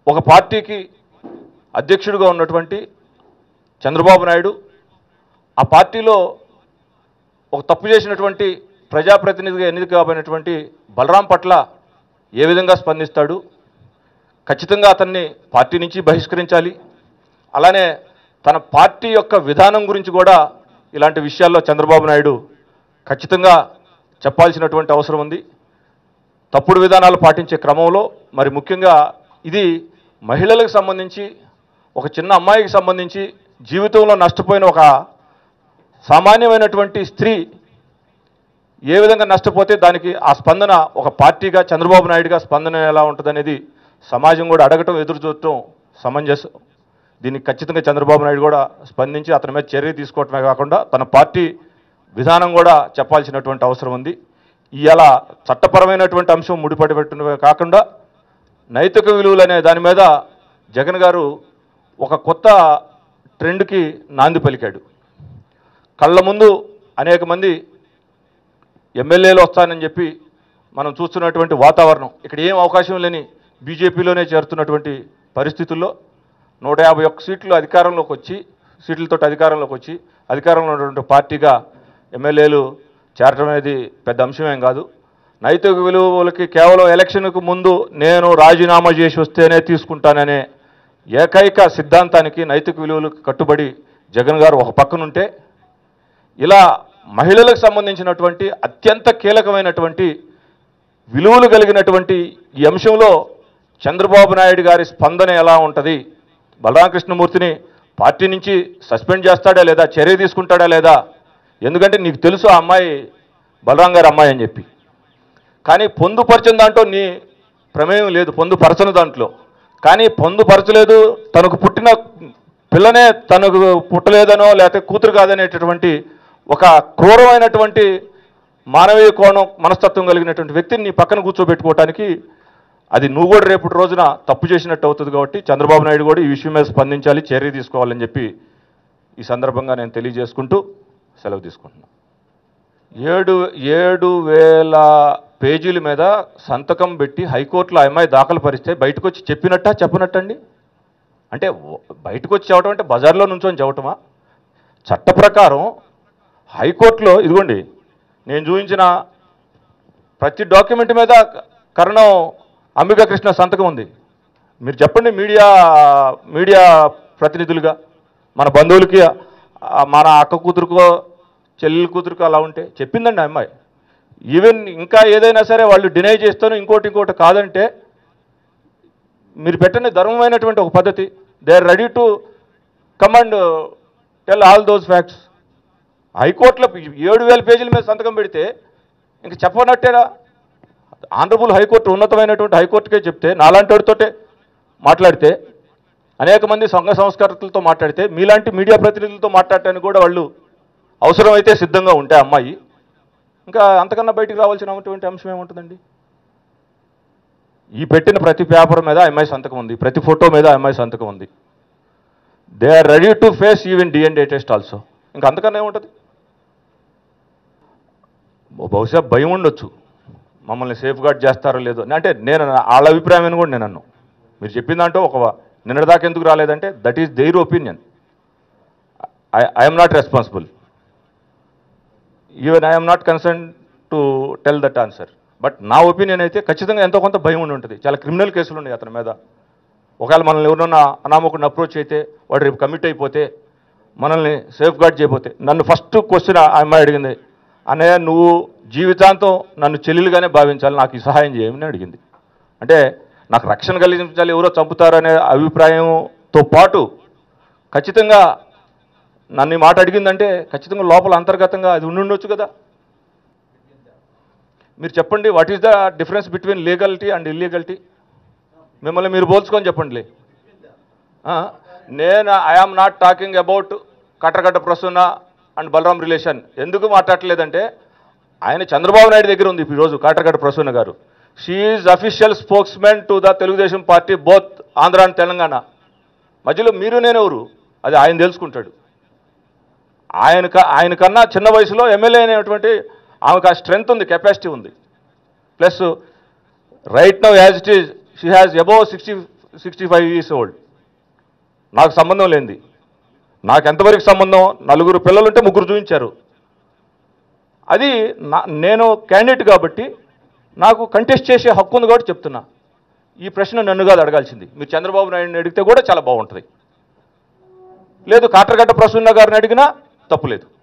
ఒక పార్టీకి అధ్యక్షుడిగా ఉన్నటువంటి చంద్రబాబు నాయుడు ఆ పార్టీలో ఒక తప్పు చేసినటువంటి ప్రజాప్రతినిధిగా ఎన్నిక కాబడినటువంటి బలరాం పట్ల ఏ విధంగా స్పందిస్తాడు ఖచ్చితంగా అతన్ని పార్టీ నుంచి బహిష్కరించాలి అలానే తన పార్టీ యొక్క విధానం గురించి కూడా ఇలాంటి విషయాల్లో చంద్రబాబు నాయుడు ఖచ్చితంగా చెప్పాల్సినటువంటి అవసరం ఉంది తప్పుడు విధానాలు పాటించే క్రమంలో మరి ముఖ్యంగా ఇది మహిళలకు సంబంధించి ఒక చిన్న అమ్మాయికి సంబంధించి జీవితంలో నష్టపోయిన ఒక సామాన్యమైనటువంటి స్త్రీ ఏ విధంగా నష్టపోతే దానికి ఆ స్పందన ఒక పార్టీగా చంద్రబాబు నాయుడుగా స్పందన ఎలా ఉంటుందనేది సమాజం కూడా అడగటం ఎదురు చూడటం సమంజసం దీనికి ఖచ్చితంగా చంద్రబాబు నాయుడు కూడా స్పందించి అతని మీద చర్య తీసుకోవటమే కాకుండా తన పార్టీ విధానం కూడా చెప్పాల్సినటువంటి అవసరం ఉంది ఇవాళ చట్టపరమైనటువంటి అంశం ముడిపడి పెట్టడమే కాకుండా నైతిక విలువలు అనే దాని మీద జగన్ గారు ఒక కొత్త ట్రెండ్కి నాంది పలికాడు కళ్ళ ముందు అనేక మంది ఎమ్మెల్యేలు వస్తానని చెప్పి మనం చూస్తున్నటువంటి వాతావరణం ఇక్కడ ఏం అవకాశం లేని బీజేపీలోనే చేరుతున్నటువంటి పరిస్థితుల్లో నూట యాభై ఒక్క సీట్లు అధికారంలోకి వచ్చి సీట్లతో అధికారంలోకి వచ్చి అధికారంలో ఉన్నటువంటి పార్టీగా ఎమ్మెల్యేలు చేరటం అనేది పెద్ద అంశమేం కాదు నైతిక విలువలకి కేవలం ఎలక్షన్కు ముందు నేను రాజీనామా చేసి వస్తేనే తీసుకుంటాననే ఏకైక సిద్ధాంతానికి నైతిక విలువలకు కట్టుబడి జగన్ గారు ఒక పక్కనుంటే ఇలా మహిళలకు సంబంధించినటువంటి అత్యంత కీలకమైనటువంటి విలువలు కలిగినటువంటి ఈ అంశంలో చంద్రబాబు నాయుడు గారి స్పందన ఎలా ఉంటుంది బలరామకృష్ణమూర్తిని పార్టీ నుంచి సస్పెండ్ చేస్తాడా లేదా చర్య తీసుకుంటాడా లేదా ఎందుకంటే నీకు తెలుసు ఆ అమ్మాయి బలరాం గారి అమ్మాయి అని చెప్పి కానీ పొందుపరచిన దాంట్లో నీ ప్రమేయం లేదు పొందుపరచని దాంట్లో కానీ పొందుపరచలేదు తనకు పుట్టిన పిల్లనే తనకు పుట్టలేదనో లేకపోతే కూతురు కాదనేటటువంటి ఒక క్రూరమైనటువంటి మానవీయ కోణం మనస్తత్వం కలిగినటువంటి వ్యక్తిని నీ పక్కన కూర్చోబెట్టుకోవటానికి అది నువ్వు కూడా రేపటి రోజున తప్పు చేసినట్టు అవుతుంది కాబట్టి చంద్రబాబు నాయుడు కూడా ఈ విషయం మీద స్పందించాలి చర్య తీసుకోవాలని చెప్పి ఈ సందర్భంగా నేను తెలియజేసుకుంటూ సెలవు తీసుకుంటున్నాను ఏడు ఏడు వేల పేజీల మీద సంతకం పెట్టి హైకోర్టులో ఆ అమ్మాయి దాఖలు పరిస్తే బయటకు వచ్చి చెప్పినట్టా చెప్పనట్టండి అంటే ఓ- బయటకు వచ్చి చెప్పడం అంటే బజార్లో నుంచొని చెప్పటమా చట్ట ప్రకారం హైకోర్టులో ఇదిగోండి నేను చూపించిన ప్రతి డాక్యుమెంట్ మీద కరణం అంబికా కృష్ణ సంతకం ఉంది మీరు చెప్పండి మీడియా మీడియా ప్రతినిధులుగా మన బంధువులకి ఆ, మన అక్క కూతురుకో చెల్లెల కూతురుకో అలా ఉంటే చెప్పిందండి ఆ అమ్మాయి ఈవెన్ ఇంకా ఏదైనా సరే వాళ్ళు డినై చేస్తాను ఇంకోటి ఇంకోటి కాదంటే మీరు పెట్టండి ధర్మమైనటువంటి ఒక పద్ధతి they are ready to command tell all those facts హైకోర్టులో ఏడు వేల పేజీల మీద సంతకం పెడితే ఇంక చెప్పనట్టేరా ఆనరబుల్ హైకోర్టు ఉన్నతమైనటువంటి హైకోర్టుకే చెప్తే నాలాంటి వాడితోటే మాట్లాడితే అనేక మంది సంఘ సంస్కర్తలతో మాట్లాడితే మీలాంటి మీడియా ప్రతినిధులతో మాట్లాడటానికి కూడా వాళ్ళు అవసరమైతే సిద్ధంగా ఉంటే అమ్మాయి ఇంకా అంతకన్నా బయటికి రావాల్సినటువంటి అంశం ఏముంటుందండి ఈ పెట్టిన ప్రతి పేపర్ మీద ఆ అమ్మాయి సంతకం ఉంది ప్రతి ఫోటో మీద ఆ అమ్మాయి సంతకం ఉంది they are ready to face even DNA test also ఇంకా అంతకన్నా ఏముంటుంది బహుశా భయం ఉండొచ్చు మమ్మల్ని సేఫ్ గార్డ్ చేస్తారో లేదో అంటే నేను వాళ్ళ అభిప్రాయం అని కూడా నేను అన్నాను మీరు చెప్పిన దాంట్లో ఒక నిన్నటిదాకా ఎందుకు రాలేదంటే that is their opinion I I'm not responsible even I'm not concern to tell that answer but నా ఒపీనియన్ అయితే ఖచ్చితంగా ఎంతో కొంత భయం ఉండి ఉంటుంది చాలా క్రిమినల్ కేసులు ఉన్నాయి అతని మీద ఒకవేళ మనల్ని ఎవరన్నా అనామకుడిని అప్రోచ్ అయితే వాడు రేపు కమిట్ అయిపోతే మనల్ని సేఫ్ గార్డ్ చేయబోతే నన్ను ఫస్ట్ క్వశ్చన్ ఆ అమ్మాయి అడిగింది అన్నయ్య నువ్వు జీవితాంతం నన్ను చెల్లెలుగానే భావించాలి నాకు ఈ సహాయం చేయమని అడిగింది అంటే నాకు రక్షణ కలిగించాలి ఎవరో చంపుతారనే అభిప్రాయంతో పాటు ఖచ్చితంగా నన్ను ఈ మాట అడిగిందంటే ఖచ్చితంగా లోపల అంతర్గతంగా అది ఉండి ఉండొచ్చు కదా మీరు చెప్పండి what is the difference between legality and illegality మిమ్మల్ని మీరు పోల్చుకొని చెప్పండి ఆ, నేను ఐఆమ్ నాట్ టాకింగ్ అబౌట్ కట్టకట్ట ప్రసన్న అండ్ బలరాం రిలేషన్ ఎందుకు మాట్లాడలేదంటే ఆయన చంద్రబాబు నాయుడు దగ్గర ఉంది ఈరోజు Kataragadda Prasanna garu she official spokesmen to the Telugu Desam party both Andhra and Telangana మధ్యలో మీరు నేనెవరు అది ఆయన తెలుసుకుంటాడు ఆయన ఆయన కన్నా చిన్న వయసులో ఎమ్మెల్యే అనేటువంటి ఆమెకు ఆ స్ట్రెంగ్త్ ఉంది కెపాసిటీ ఉంది plus right now as it is she has above sixty sixty five years old నాకు సంబంధం లేనిది నాకు ఎంతవరకు సంబంధం నలుగురు పిల్లలుంటే ముగ్గురు చూపించారు అది నా నేను క్యాండిడేట్ కాబట్టి నాకు కంటెస్ట్ చేసే హక్కు ఉంది కాబట్టి చెప్తున్నా ఈ ప్రశ్న నన్ను కాదు అడగాల్సింది మీరు చంద్రబాబు నాయుడిని అడిగితే కూడా చాలా బాగుంటుంది లేదు కాటరగడ్డ ప్రసన్న గారిని అడిగినా తప్పులేదు